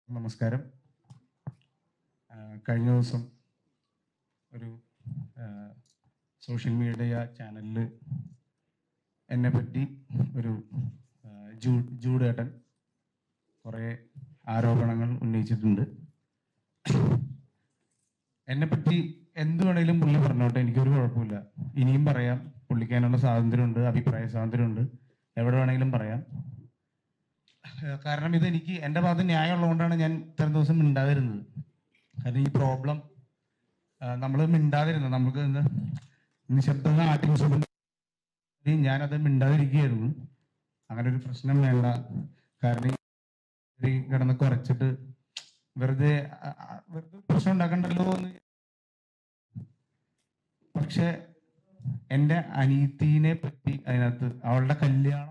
നമസ്കാരം ആ, കഴിഞ്ഞ ദിവസം ഒരു സോഷ്യൽ മീഡിയ ചാനലിൽ എന്നെ പറ്റി ഒരു ആ, ജൂ ജൂഡേട്ടൻ കുറേ ആരോപണങ്ങൾ ഉന്നയിച്ചിട്ടുണ്ട് എന്നെ പറ്റി എന്ത് വേണേലും പുള്ളി പറഞ്ഞോട്ടെ എനിക്കൊരു കുഴപ്പമില്ല ഇനിയും പറയാം പുള്ളിക്കാനുള്ള സ്വാതന്ത്ര്യമുണ്ട് അഭിപ്രായ സ്വാതന്ത്ര്യമുണ്ട് എവിടെ വേണമെങ്കിലും പറയാം ഏഹ് കാരണം ഇത് എനിക്ക് എൻ്റെ ഭാഗത്ത് ന്യായമുള്ളതുകൊണ്ടാണ് ഞാൻ ഇത്രയും ദിവസം മിണ്ടാതിരുന്നത് കാരണം ഈ പ്രോബ്ലം നമ്മൾ മിണ്ടാതിരുന്നത് നമുക്ക് എന്താ നിശബ്ദത ആട്ടി ഞാനത് മിണ്ടാതിരിക്കുകയായിരുന്നു അങ്ങനെ ഒരു പ്രശ്നം വേണ്ട കാരണം ഈ കിടന്ന് കുറച്ചിട്ട് വെറുതെ ആ, ആ, വെറുതെ പ്രശ്നം ഉണ്ടാക്കണ്ടല്ലോ എന്ന് പക്ഷെ എൻ്റെ അനീതിനെ പറ്റി അതിനകത്ത് അവളുടെ കല്യാണം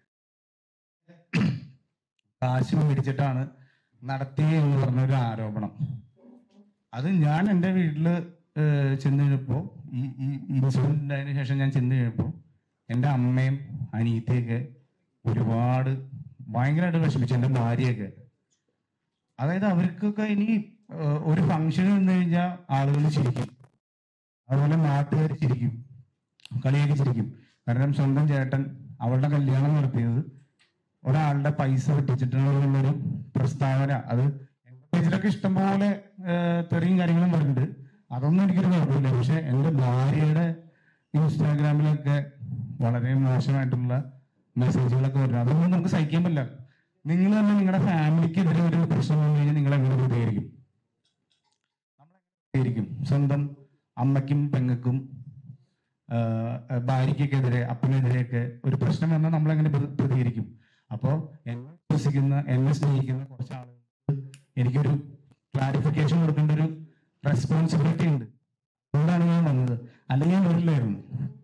കാശ് മേടിച്ചിട്ടാണ് നടത്തിയെന്ന് പറഞ്ഞ ഒരു ആരോപണം അത് ഞാൻ എൻ്റെ വീട്ടിൽ ചെന്ന് കഴിഞ്ഞപ്പോൾ ഈ ഈ ഇൻസിഡന്റ് ഉണ്ടായതിനു ശേഷം ഞാൻ ചെന്ന് കഴിഞ്ഞപ്പോൾ എൻ്റെ അമ്മയും അനിയത്തിയൊക്കെ ഒരുപാട് ഭയങ്കരമായിട്ട് വിഷമിച്ചു എൻ്റെ ഭാര്യയൊക്കെ അതായത് അവർക്കൊക്കെ ഇനി ഏഹ്, ഒരു ഫംഗ്ഷൻ വന്നു കഴിഞ്ഞാൽ ആളുകൾ ചിരിക്കും അതുപോലെ നാട്ടുകാർ ചിരിക്കും കളിയാക്കി ചിരിക്കും കാരണം സ്വന്തം ചേട്ടൻ അവളുടെ കല്യാണം നടത്തിയത് ഒരാളുടെ പൈസ വെട്ടിച്ചിട്ടുള്ളൊരു പ്രസ്താവന അത് എന്റെ പേജിലൊക്കെ ഇഷ്ടംപോലെ ഏഹ്, തെറിയും കാര്യങ്ങളും വരുന്നുണ്ട് അതൊന്നും എനിക്കൊരു കുഴപ്പമില്ല പക്ഷെ എൻ്റെ ഭാര്യയുടെ ഇൻസ്റ്റാഗ്രാമിലൊക്കെ വളരെ മോശമായിട്ടുള്ള മെസ്സേജുകളൊക്കെ വരുന്നത് അതൊന്നും നമുക്ക് സഹിക്കാൻ പറ്റില്ല നിങ്ങൾ തന്നെ നിങ്ങളുടെ ഫാമിലിക്കെതിരെ ഒരു പ്രശ്നം വന്നു കഴിഞ്ഞാൽ നിങ്ങൾ എങ്ങനെ പ്രതികരിക്കും പ്രതികരിക്കും സ്വന്തം അമ്മയ്ക്കും പെങ്ങൾക്കും ആഹ് ഭാര്യയ്ക്കെതിരെ അപ്പനെതിരെയൊക്കെ ഒരു പ്രശ്നം വന്നാൽ നമ്മൾ എങ്ങനെ പ്രതി- പ്രതികരിക്കും അപ്പോൾ എന്നെ വിശ്വസിക്കുന്ന എന്നെ സ്നേഹിക്കുന്ന കുറച്ച് ആളുകൾക്ക് എനിക്കൊരു ക്ലാരിഫിക്കേഷൻ കൊടുക്കേണ്ട ഒരു റെസ്പോൺസിബിലിറ്റി ഉണ്ട് അതുകൊണ്ടാണ് ഞാൻ വന്നത് അല്ലെങ്കിൽ ഞാൻ വരില്ലായിരുന്നു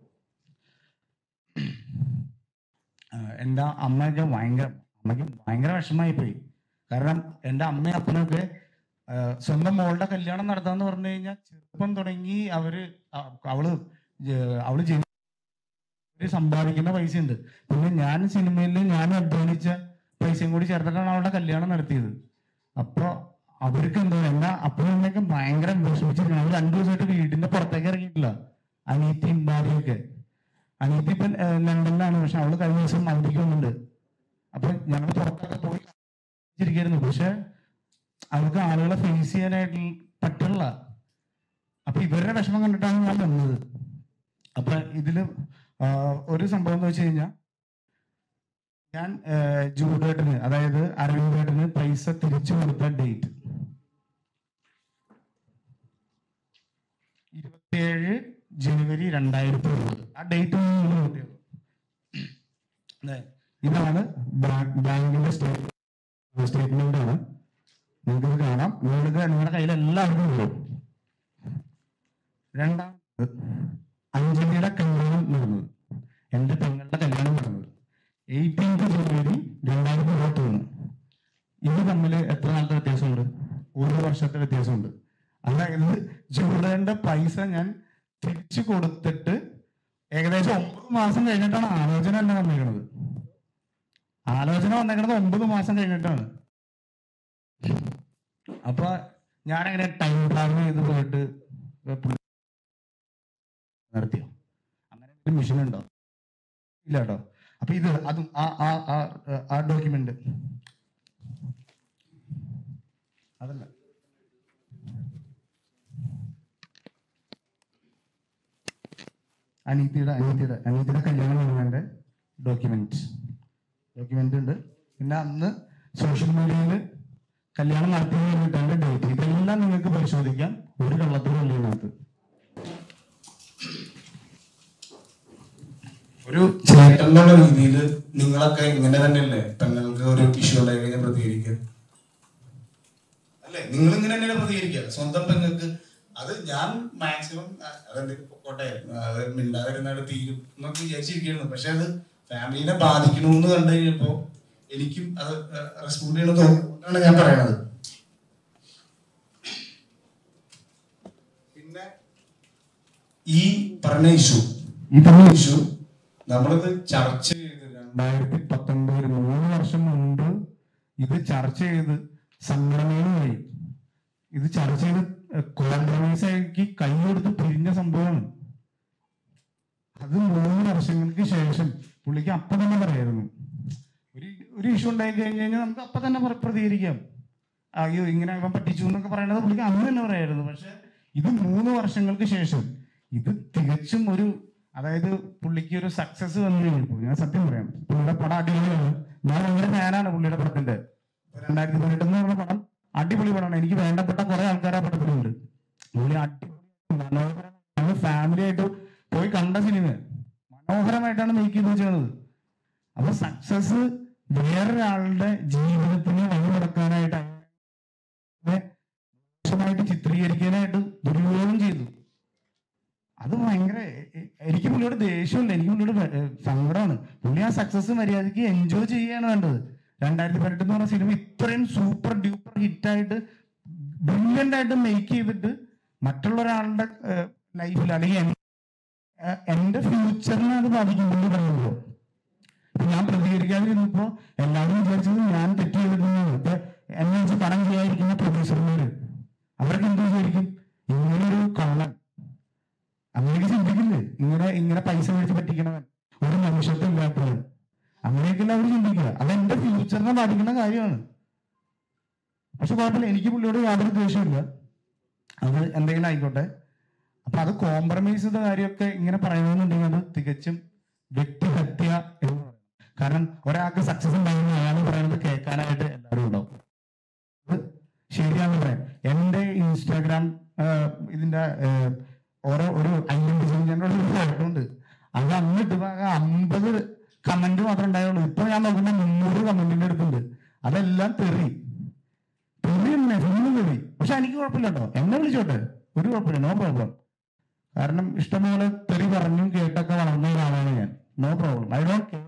ആഹ് എൻ്റെ അമ്മയൊക്കെ ഭയങ്കര അമ്മയ്ക്ക് ഭയങ്കര വിഷമമായി പോയി കാരണം എൻ്റെ അമ്മയും അപ്പനൊക്കെ ആഹ് സ്വന്തം മോളുടെ കല്യാണം നടത്താന്ന് പറഞ്ഞു കഴിഞ്ഞാൽ ചെറുപ്പം തുടങ്ങി അവര് അ- അവള് ജ- അവള് ജനി അവര് സമ്പാദിക്കുന്ന പൈസ ഉണ്ട് പിന്നെ ഞാൻ സിനിമയിൽ ഞാൻ അധ്വാനിച്ച പൈസയും കൂടി ചേർത്തിട്ടാണ് അവളുടെ കല്യാണം നടത്തിയത് അപ്പൊ അവർക്ക് എന്താ എന്നാ അപ്പനും അമ്മയൊക്കെ ഭയങ്കര വിഷമിച്ചിരിക്കണം അവർ രണ്ടു ദിവസമായിട്ട് വീടിന്റെ പുറത്തേക്ക് ഇറങ്ങിയിട്ടില്ല അനീത്തിയും ഭാര്യയൊക്കെ അനീത്തി ഇപ്പം ഏഹ്, ലണ്ടനിലാണ് പക്ഷെ അവള് കഴിഞ്ഞ ദിവസം അവധിക്ക് വന്നിട്ടുണ്ട് അപ്പൊ ഞങ്ങൾ പുറത്തൊക്കെ പോയി ഇരിക്കായിരുന്നു പക്ഷെ അവർക്ക് ആളുകളെ ഫേസ് ചെയ്യാനായിട്ട് പറ്റില്ല അപ്പൊ ഇവരുടെ വിഷമം കണ്ടിട്ടാണ് ഞാൻ വന്നത് അപ്പൊ ഇതില് ആ, ഒരു സംഭവം എന്ന് വെച്ച് കഴിഞ്ഞാൽ ഞാൻ ജൂഡേട്ടന് അതായത് അരവിന്ദേട്ടന് പൈസ തിരിച്ചു കൊടുത്ത ഡേറ്റ് ഇരുപത്തിയേഴ് ജനുവരി രണ്ടായിരത്തി ഒമ്പത് ആ ഡേറ്റ് നിങ്ങൾ നോട്ട് ചെയ്തു ദേ, ഇതാണ് ബാ- ബാങ്കിന്റെ സ്റ്റേറ്റ് സ്റ്റേറ്റ്മെന്റ് ആണ് നിങ്ങൾക്ക് ഇത് കാണാം നിങ്ങൾക്ക് നിങ്ങളുടെ കയ്യിൽ എല്ലാവർക്കും ഉള്ളൂ രണ്ടാമത് അഞ്ജലിയുടെ കല്യാണം നടന്നത് എന്റെ പെങ്ങളുടെ കല്യാണം നടന്നത് എയ്റ്റീൻത് ജനുവരി രണ്ടായിരത്തി ഇരുപത്തി ഒന്ന് ഇത് തമ്മിൽ എത്ര നാളത്തെ വ്യത്യാസമുണ്ട് ഒരു വർഷത്തെ വ്യത്യാസമുണ്ട് അതായത് ജൂഡന്റെ പൈസ ഞാൻ തിരിച്ചു കൊടുത്തിട്ട് ഏകദേശം ഒമ്പത് മാസം കഴിഞ്ഞിട്ടാണ് ആലോചന തന്നെ വന്നേക്കണത് ആലോചന വന്നേക്കണത് ഒമ്പത് മാസം കഴിഞ്ഞിട്ടാണ് അപ്പൊ ഞാനങ്ങനെ ടൈം ട്രാവൽ ചെയ്ത് പോയിട്ട് പുള്ളി നടത്തിയോ അങ്ങനെ ഒരു മിഷൻ ഉണ്ടോ ഇല്ല കേട്ടോ അപ്പൊ ഇത് അതും ആ ആ ആ- ആ ഡോക്യുമെന്റ് അതല്ല അനീതിയുടെ അനീതിയുടെ അനീതിയുടെ കല്യാണം നടന്നതിന്റെ ഡോക്യുമെന്റ് ഡോക്യുമെന്റ് ഉണ്ട് പിന്നെ അന്ന് സോഷ്യൽ മീഡിയയിൽ കല്യാണം നടത്തി കഴിഞ്ഞിട്ടാണ് ഡേറ്റ് ഇതെല്ലാം നിങ്ങൾക്ക് പരിശോധിക്കാം ഒരു കള്ളത്തിലും ഇല്ല ഇതിനകത്ത് ഒരു ചേട്ടൻ എന്നുള്ള രീതിയിൽ നിങ്ങളൊക്കെ ഇങ്ങനെ തന്നെയല്ലേ പെങ്ങൾക്ക് ഒരു ഇഷ്യൂ ഉണ്ടായി കഴിഞ്ഞാൽ പ്രതികരിക്കുക അല്ലേ നിങ്ങൾ ഇങ്ങനെ തന്നെയാണ് പ്രതികരിക്കുക സ്വന്തം പെങ്ങൾക്ക് അത് ഞാൻ മാക്സിമം അതെന്ത് പോട്ടെ അത് മിണ്ടാതിരുന്നാട് തീരും എന്നൊക്കെ വിചാരിച്ചിരിക്കുന്നു പക്ഷെ അത് ഫാമിലിനെ ബാധിക്കണമെന്ന് കണ്ടു കഴിഞ്ഞപ്പോ എനിക്കും അത് റെസ്പോണ്ട് ചെയ്യണമെന്ന് തോന്നുന്നതാണ് ഞാൻ പറയണത് പിന്നെ ഈ പറഞ്ഞ ഇഷ്യൂ ഈ പറഞ്ഞ ഇഷ്യൂ നമ്മളിത് ചർച്ച ചെയ്ത് രണ്ടായിരത്തി പത്തൊൻപതിൽ മൂന്ന് വർഷം മുൻപ് ഇത് ചർച്ച ചെയ്ത് സംഘടനയിൽ വഴി ഇത് ചർച്ച ചെയ്ത് കോംപ്രമൈസ് ആക്കി കൈ കൊടുത്ത് പിരിഞ്ഞ സംഭവമാണ് അത് മൂന്ന് വർഷങ്ങൾക്ക് ശേഷം പുള്ളിക്ക് അപ്പൊ തന്നെ പറയായിരുന്നു ഒരു ഒരു ഇഷ്യൂ ഉണ്ടായി കഴിഞ്ഞ് കഴിഞ്ഞാൽ നമുക്ക് അപ്പൊ തന്നെ പ്ര- പ്രതികരിക്കാം അയ്യോ ഇങ്ങനെ ഇവൻ പറ്റിച്ചു എന്നൊക്കെ പറയുന്നത് പുള്ളിക്ക് അന്ന് തന്നെ പറയായിരുന്നു പക്ഷെ ഇത് മൂന്ന് വർഷങ്ങൾക്ക് ശേഷം ഇത് തികച്ചും ഒരു അതായത് പുള്ളിക്ക് ഒരു സക്സസ് വന്നു കഴിഞ്ഞപ്പോൾ ഞാൻ സത്യം പറയാം പുള്ളിയുടെ പടം അടിപൊളിയാണ് ഞാൻ ഭയങ്കര ഫാനാണ് പുള്ളിയുടെ പടത്തിന്റെ രണ്ടായിരത്തി പതിനെട്ട് എന്ന് പറഞ്ഞ പടം അടിപൊളി പടമാണ് എനിക്ക് വേണ്ടപ്പെട്ട കുറെ ആൾക്കാർ ആ പടത്തിലുണ്ട് പുള്ളി അടിപൊളി മനോഹരമാണ് ഞങ്ങൾ ഫാമിലി ആയിട്ട് പോയി കണ്ട സിനിമ മനോഹരമായിട്ടാണ് മേക്ക് ചെയ്ത് വെച്ചത് അപ്പൊ സക്സസ് വേറൊരാളുടെ ജീവിതത്തിന് വഴി നടക്കാനായിട്ട് അതിനെ മോശമായിട്ട് ചിത്രീകരിക്കാനായിട്ട് ദുരുപയോഗം ചെയ്തു അത് ഭയങ്കര എ- എ- എനിക്ക് പുള്ളിയോട് ദേഷ്യമില്ല എനിക്ക് പുള്ളിയോട് വെ- ഏ, സങ്കടമാണ് പുള്ളി ആ സക്സസ് മര്യാദയ്ക്ക് എൻജോയ് ചെയ്യുകയാണ് വേണ്ടത് രണ്ടായിരത്തി പതിനെട്ട് എന്ന് പറഞ്ഞ സിനിമ ഇത്രയും സൂപ്പർ ഡ്യൂപ്പർ ഹിറ്റായിട്ട് ബ്രില്യൻ്റ് ആയിട്ട് മേക്ക് ചെയ്തിട്ട് മറ്റുള്ള ഒരാളുടെ ലൈഫിൽ അല്ലെങ്കിൽ എൻ- ഏ, എന്റെ ഫ്യൂച്ചറിനെ അത് ബാധിക്കുമെന്ന് പറയുമ്പോൾ ഇപ്പൊ ഞാൻ പ്രതികരിക്കാതിരുന്നപ്പോ എല്ലാവരും വിചാരിച്ചത് ഞാൻ തെറ്റ് ചെയ്തിരുന്നു ഇപ്പൊ എന്നെ വെച്ച് പണം ചെയ്യാതിരിക്കുന്ന പ്രൊഡ്യൂസർമാര് അവർക്ക് എന്ത് വിചാരിക്കും ഇങ്ങനെ ഒരു കള്ളൻ അങ്ങനെയൊക്കെ ചിന്തിക്കില്ലേ ഇങ്ങനെ ഇങ്ങനെ പൈസ മേടിച്ച് പറ്റിക്കണവൻ ഒരു മനുഷ്യത്വം ഇല്ലാത്തവൻ അങ്ങനെയൊക്കെയല്ല അവർ ചിന്തിക്കുക അത് എന്റെ ഫ്യൂച്ചറിനെ ബാധിക്കുന്ന കാര്യമാണ് പക്ഷെ കുഴപ്പമില്ല എനിക്ക് പുള്ളിയോട് യാതൊരു ദേഷ്യമില്ല അത് എന്തെങ്കിലും ആയിക്കോട്ടെ അപ്പൊ അത് കോംപ്രമൈസ് ചെയ്ത കാര്യമൊക്കെ ഇങ്ങനെ പറയണമെന്നുണ്ടെങ്കിൽ അത് തികച്ചും വ്യക്തിഹത്യ എന്ന് പറയും കാരണം ഒരാൾക്ക് സക്സസ് ഉണ്ടാകുന്ന അയാൾ പറയുന്നത് കേൾക്കാനായിട്ട് എല്ലാവരും ഉണ്ടാവും അത് ശരിയാണെന്ന് പറയാം എന്റെ ഇൻസ്റ്റാഗ്രാം ആഹ്, ഇതിന്റെ ആഹ്, ഓരോ ഒരു ഐഡന്റിഫിക്കേഷൻ ഒരു ഫോട്ടോ ഉണ്ട് അത് അന്നിട്ട് അമ്പത് കമന്റ് മാത്രമേ ഉണ്ടായുള്ളൂ ഇപ്പൊ ഞാൻ നോക്കുമ്പോ മുന്നൂറ് കമന്റിന്റെ അടുത്തുണ്ട് അതെല്ലാം തെറി തെറി തന്നെ ഫുള്ള് തെറി പക്ഷെ എനിക്ക് കുഴപ്പമില്ല കേട്ടോ എന്നെ വിളിച്ചോട്ടെ ഒരു കുഴപ്പമില്ല നോ പ്രോബ്ലം കാരണം ഇഷ്ടംപോലെ തെറി പറഞ്ഞും കേട്ടൊക്കെ വളർന്ന ഒരാളാണ് ഞാൻ no problem I don't care